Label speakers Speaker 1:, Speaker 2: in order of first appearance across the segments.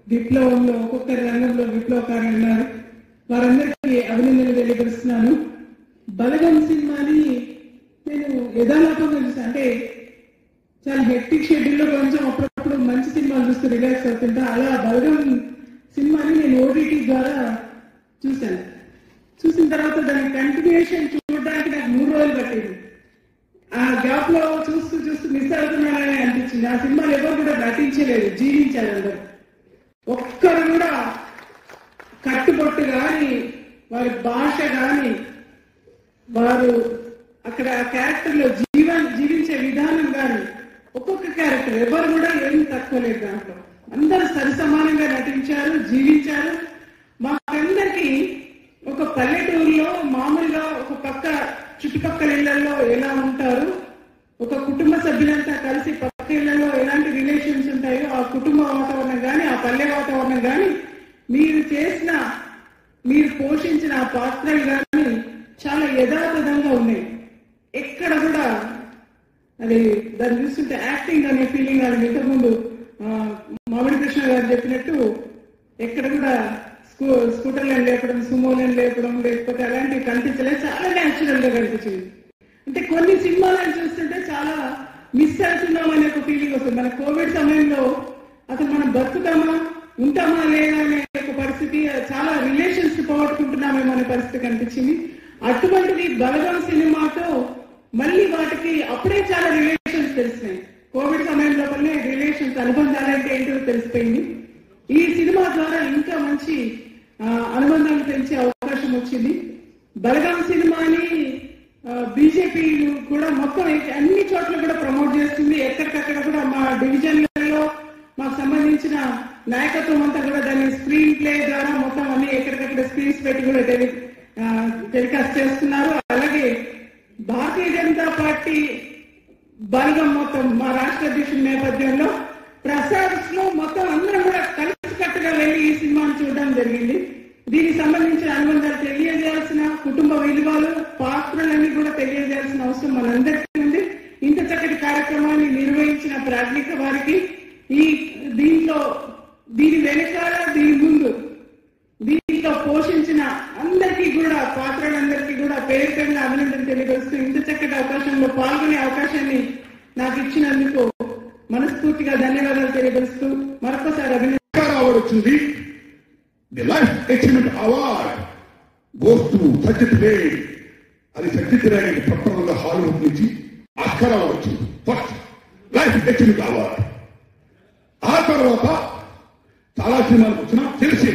Speaker 1: విప్లవంలో ఒక్కొక్కరి రంగంలో విప్లవకారులు ఉన్నారు వారందరికీ అభినందనలు తెలియపరుస్తున్నాను బలగం సినిమాని నేను యథాలాపంగా చూసాను అంటే చాలా హెక్టిక్ షెడ్యూల్లో కొంచెం అప్పుడప్పుడు మంచి సినిమాలు చూస్తూ రిలాక్స్ అవుతుంటా అలా బలగం సినిమాని నేను ఓటీటీ ద్వారా చూశాను చూసిన తర్వాత దాని కంటిన్యూషన్ చూడడానికి నాకు మూడు రోజులు పట్టింది ఆ గ్యాప్ లో చూస్తూ చూస్తూ మిస్ అవుతున్నానని అనిపించింది ఆ సినిమాలు ఎవరు కూడా నటించలేదు జీవించారు అందరు ఒక్కరు కూడా కట్టుబొట్టు కానీ వారి భాష కానీ వారు అక్కడ ఆ క్యారెక్టర్ లో జీవ జీవించే విధానం కానీ ఒక్కొక్క క్యారెక్టర్ ఎవరు కూడా ఏం తక్కువ లేదు దాంట్లో అందరూ సరిసమానంగా నటించారు జీవించారు మాకందరికి ఒక పల్లెటూరులో మామూలుగా ఒక పక్క చుట్టుపక్కల ఇళ్లలో ఎలా ఉంటారు ఒక కుటుంబ సభ్యులంతా కలిసి పక్క ఇళ్లలో ఎలాంటి రిలేషన్స్ ఉంటాయో ఆ కుటుంబ వాతావరణం కానీ ఆ పల్లె వాతావరణం కానీ మీరు చేసిన మీరు పోషించిన ఆ పాత్రలు కానీ చాలా యథాతథంగా ఉన్నాయి ఎక్కడ కూడా అది దాన్ని చూస్తుంటే యాక్టింగ్ అనే ఫీలింగ్ అది ఇంతకుముందు ఆ, మామిడి కృష్ణ గారు చెప్పినట్టు ఎక్కడ కూడా స్కూ స్కూటర్లను లేపడం సుమోలను లేపడం లేకపోతే అలాంటివి కనిపించలేదు చాలా న్యాచురల్ గా కనిపించింది అంటే కొన్ని సినిమాలను చూస్తుంటే చాలా మిస్ అవుతున్నాం అనే ఒక ఫీలింగ్ వస్తుంది మన కోవిడ్ సమయంలో అసలు మనం బతుకుతామా ఉంటామా లేదా అనే ఒక పరిస్థితి చాలా రిలేషన్స్ పోగొట్టుకుంటున్నామేమో అనే పరిస్థితి కనిపించింది అటువంటిది బలగం సినిమాతో మళ్ళీ వాటికి అప్పుడే చాలా రిలేషన్స్ తెలిసినాయి కోవిడ్ సమయంలో వల్లే రిలేషన్స్ అనుబంధాలు అంటే ఏంటో తెలిసిపోయింది ఈ సినిమా ద్వారా ఇంకా మంచి ఆ, అనుబంధాలు పెంచే అవకాశం వచ్చింది బలగాం సినిమాని బీజేపీ కూడా మొత్తం ఏ- అన్ని చోట్ల కూడా ప్రమోట్ చేస్తుంది ఎక్కడికక్కడ కూడా మా డివిజన్లలో మాకు సంబంధించిన నాయకత్వం అంతా కూడా దాన్ని స్క్రీన్ ప్లే ద్వారా మొత్తం అన్ని ఎక్కడికక్కడ స్క్రీన్స్ పెట్టి కూడా టెలి టెలికాస్ట్ చేస్తున్నారు అలాగే భారతీయ జనతా పార్టీ బలగం మొత్తం మా రాష్ట్ర అధ్యక్షుడి నేపథ్యంలో ప్రసాద్స్ లో మొత్తం అందరం కూడా కలిసికట్టుగా వెళ్ళి ఈ సినిమాను చూడడం జరిగింది దీనికి సంబంధించిన అనుబంధాలు తెలియజేయాల్సిన కుటుంబ విలువలు పాత్రలన్నీ కూడా తెలియజేయాల్సిన అవసరం మనందరికీ ఉంది ఇంత చక్కటి కార్యక్రమాన్ని నిర్వహించిన ప్రాజ్ఞిక వారికి ఈ దీంట్లో దీని వెనకాల దీని ముందు దీంట్లో పోషించిన అందరికీ కూడా పాత్రలందరికీ కూడా పేరు పేరున అభినందన తెలియజేస్తూ ఇంత చక్కటి అవకాశంలో పాల్గొనే అవకాశాన్ని నాకు ఇచ్చినందుకు మనస్ఫూర్తిగా ధన్యవాదాలు తెలియజేస్తూ మరొకసారి అభినందన
Speaker 2: ఆస్కార్ అవార్డు వచ్చింది the life achievement award goes to Satyajit Ray అది సచిత్ రే ప్రపంచంలో హాలీవుడ్ నుంచి ఆస్కార్ అవార్డు వచ్చింది ఫస్ట్ లైఫ్ అచీవ్మెంట్ అవార్డ్ ఆ తర్వాత చాలా సినిమాలకు వచ్చిన తెలిసి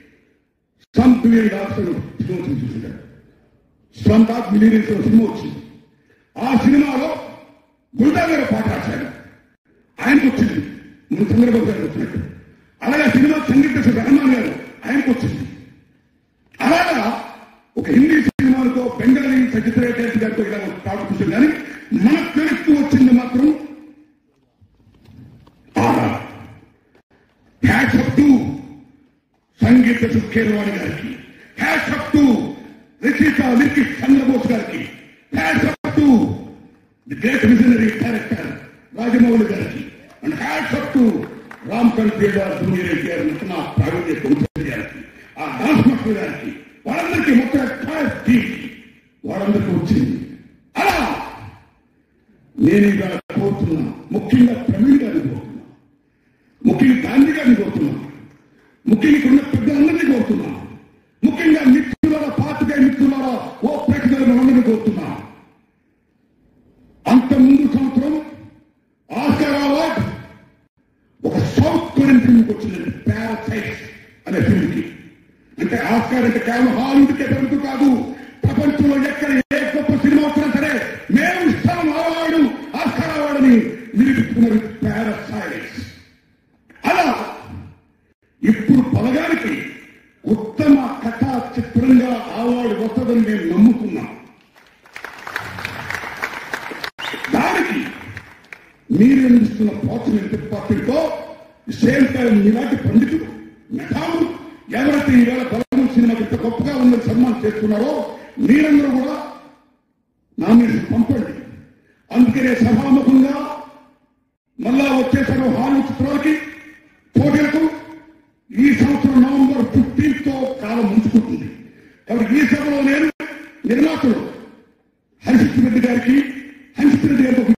Speaker 2: సమ్ బిలియన్ డాలర్స్ సినిమా చూసింటారు స్లమ్ డాక్ మిలియన్స్ సినిమా వచ్చింది ఆ సినిమాలో గుల్దా గారు పాట రాశారు ఆయనకు వచ్చింది మన చంద్రబాబు గారు వచ్చినట్టు అలాగే సినిమా సంగీత దర్శకుడు రెహమాన్ గారు ఆయనకు వచ్చింది అలాగా ఒక హిందీ సినిమాలతో బెంగాలీ సచిత్రేట్ గారితో ఇలా ప్రారంభించింది కానీ మనకు తెలుస్తూ వచ్చింది మాత్రం హ్యాష్ అప్ టు సంగీత సుఖేరవాణి గారికి హ్యాష్ అప్ టు రచయిత లిరికి చంద్రబోస్ గారికి hats up to the great visionary director Rajamouli గారికి and hats up to Ram కల్పేడ జూనియర్ గారి నటన ప్రావీణ్య గౌతమ్ గారికి ఆ డాన్స్ మాస్టర్ గారికి వాళ్ళందరికీ మొత్తం క్లాస్ టీమ్కి వాళ్ళందరికీ వచ్చింది అలా నేను ఇవాళ కోరుతున్నా ముఖ్యంగా ప్రవీణ్ గారిని కోరుతున్నా ముఖ్యంగా గాంధీ గారిని కోరుతున్నా ముఖ్యంగా ఇక్కడ ఉన్న పెద్దలందరినీ కోరుతున్నా ముఖ్యంగా మిత్రుల పాతిక మిత్రుల ఓ ప్రేక్షకుల మనందరినీ కోరుతున్నా అంత ముందు సంవత్సరం ఆస్కార్ అవార్డ్ ఒక సౌత్ కొరియన్ ఫిల్మ్ వచ్చింది పారాసైట్ అనే ఫిల్మ్ కి అంటే ఆస్కార్ అంటే కేవలం హాలీవుడ్కే పరిమితం కాదు ప్రపంచంలో ఎక్కడ ఏ గొప్ప సినిమా వచ్చినా సరే మేము ఇస్తాం అవార్డు ఆస్కార్ అవార్డుని నిరూపించుకున్నారు పారాసైట్స్ అలా ఇప్పుడు పలగానికి ఉత్తమ కథా చిత్రంగా అవార్డు వస్తుందని మేము నమ్ముతున్నాం దానికి మీరు అందిస్తున్న ప్రోత్సాహం పార్టీతో సేమ్ టైం మీలాంటి పండితులు మెఠాలు ఎవరైతే ఈవేళ బలగం సినిమాకి ఇంత గొప్పగా ఉందని సన్మానం చేస్తున్నారో మీరందరూ కూడా నామినేషన్ పంపండి అందుకనే సభాముఖంగా మళ్ళా వచ్చేసారు హాలు చిత్రాలకి పోటీలకు ఈ సంవత్సరం నవంబర్ ఫిఫ్టీన్త్ తో కాలం ముసుకుంటుంది కాబట్టి ఈ సభలో నేను నిర్మాతలు